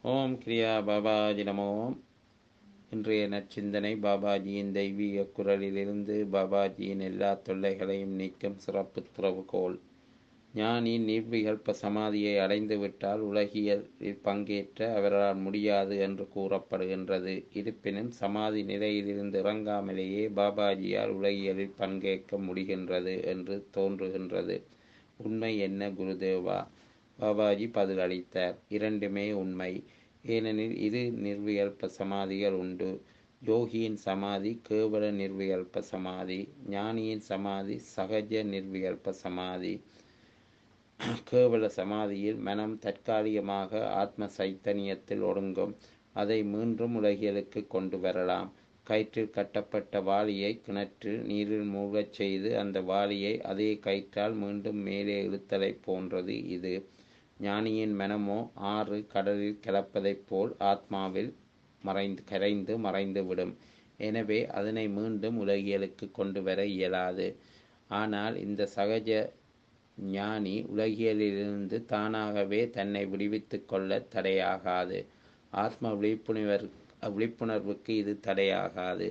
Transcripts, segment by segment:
ஓம் கிரியா பாபாஜி நமோ இன்றைய நற்சிந்தனை பாபாஜியின் தெய்வீக குரலிலிருந்து பாபாஜியின் எல்லா தொல்லைகளையும் நீக்கும் சிறப்பு திறவுகோல் ஞானி நிர்விகல்ப சமாதியை அடைந்துவிட்டால் உலகியலில் பங்கேற்ற அவரால் முடியாது என்று கூறப்படுகின்றது இருப்பினும் சமாதி நிலையிலிருந்து இறங்காமலேயே பாபாஜியால் உலகியலில் பங்கேற்க முடிகின்றது என்று தோன்றுகின்றது உண்மை என்ன குருதேவா பாபாஜி பதிலளித்தார் இரண்டுமே உண்மை ஏனெனில் இரு நிர்விகல்ப சமாதிகள் உண்டு யோகியின் சமாதி கேவல நிர்விகல்ப சமாதி ஞானியின் சமாதி சகஜ நிர்விகல்ப சமாதி கேவல சமாதியில் மனம் தற்காலிகமாக ஆத்ம சைத்தன்யத்தில் ஒடுங்கும் அதை மீண்டும் உலகியலுக்கு கொண்டு வரலாம் கயிற்றில் கட்டப்பட்ட வாளியை கிணற்றில் நீரில் மூழ்கச் செய்து அந்த வாளியை அதே கயிற்றால் மீண்டும் மேலே இழுத்தலை போன்றது இது ஞானியின் மனமோ ஆறு கடலில் கிளப்பதைப் போல் ஆத்மாவில் மறைந்து கரைந்து மறைந்து விடும் எனவே அதனை மீண்டும் உலகியலுக்கு கொண்டு வர இயலாது ஆனால் இந்த சகஜ ஞானி உலகியலிலிருந்து தானாகவே தன்னை விடுவித்து கொள்ள தடையாகாது ஆத்ம விழிப்புணர்வு விழிப்புணர்வுக்கு இது தடையாகாது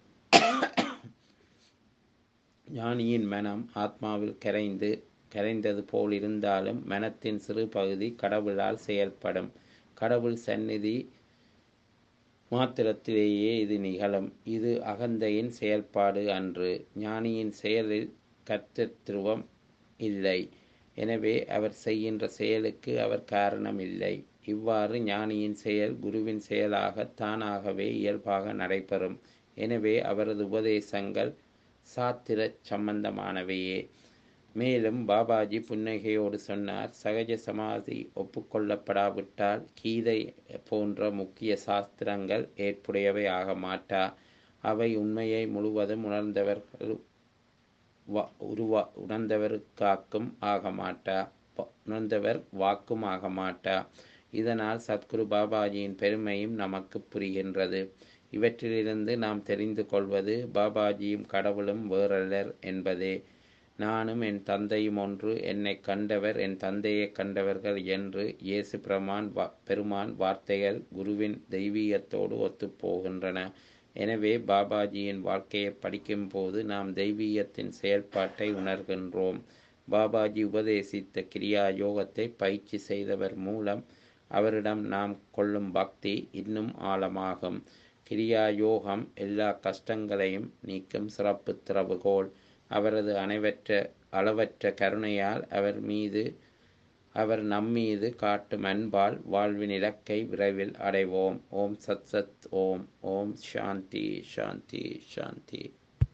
ஞானியின் மனம் ஆத்மாவில் கரைந்து கரைந்தது போல் இருந்தாலும் மனத்தின் சிறு பகுதி கடவுளால் செயல்படும் கடவுள் சந்நிதி மாத்திரத்திலேயே இது நிகழும் இது அகந்தையின் செயல்பாடு அன்று ஞானியின் செயலில் கர்த்தத்துவம் இல்லை எனவே அவர் செய்கின்ற செயலுக்கு அவர் காரணம் இல்லை இவ்வாறு ஞானியின் செயல் குருவின் செயலாக தானாகவே இயல்பாக நடைபெறும் எனவே அவரது உபதேசங்கள் சாத்திர சம்பந்தமானவையே மேலும் பாபாஜி புன்னகையோடு சொன்னார் சகஜ சமாதி ஒப்புக்கொள்ளப்படாவிட்டால் கீதை போன்ற முக்கிய சாஸ்திரங்கள் ஏற்புடையவை ஆக மாட்டா அவை உண்மையை முழுவதும் உணர்ந்தவர்கள் உருவா உணர்ந்தவருக்காக்கும் ஆக மாட்டா உணர்ந்தவர் வாக்கும் ஆக மாட்டா இதனால் சத்குரு பாபாஜியின் பெருமையும் நமக்கு புரிகின்றது இவற்றிலிருந்து நாம் தெரிந்து கொள்வது பாபாஜியும் கடவுளும் வேறல்லர் என்பதே நானும் என் தந்தையும் ஒன்று என்னை கண்டவர் என் தந்தையை கண்டவர்கள் என்று இயேசு பிரமான் வா பெருமான் வார்த்தைகள் குருவின் தெய்வீகத்தோடு ஒத்துப்போகின்றன எனவே பாபாஜியின் வாழ்க்கையை படிக்கும்போது நாம் தெய்வீகத்தின் செயல்பாட்டை உணர்கின்றோம் பாபாஜி உபதேசித்த கிரியா யோகத்தை பயிற்சி செய்தவர் மூலம் அவரிடம் நாம் கொள்ளும் பக்தி இன்னும் ஆழமாகும் கிரியா யோகம் எல்லா கஷ்டங்களையும் நீக்கும் சிறப்பு திறவுகோல் அவரது அனைவற்ற அளவற்ற கருணையால் அவர் மீது அவர் நம்மீது காட்டும் அன்பால் வாழ்வின் இலக்கை விரைவில் அடைவோம் ஓம் சத் சத் ஓம் ஓம் சாந்தி சாந்தி சாந்தி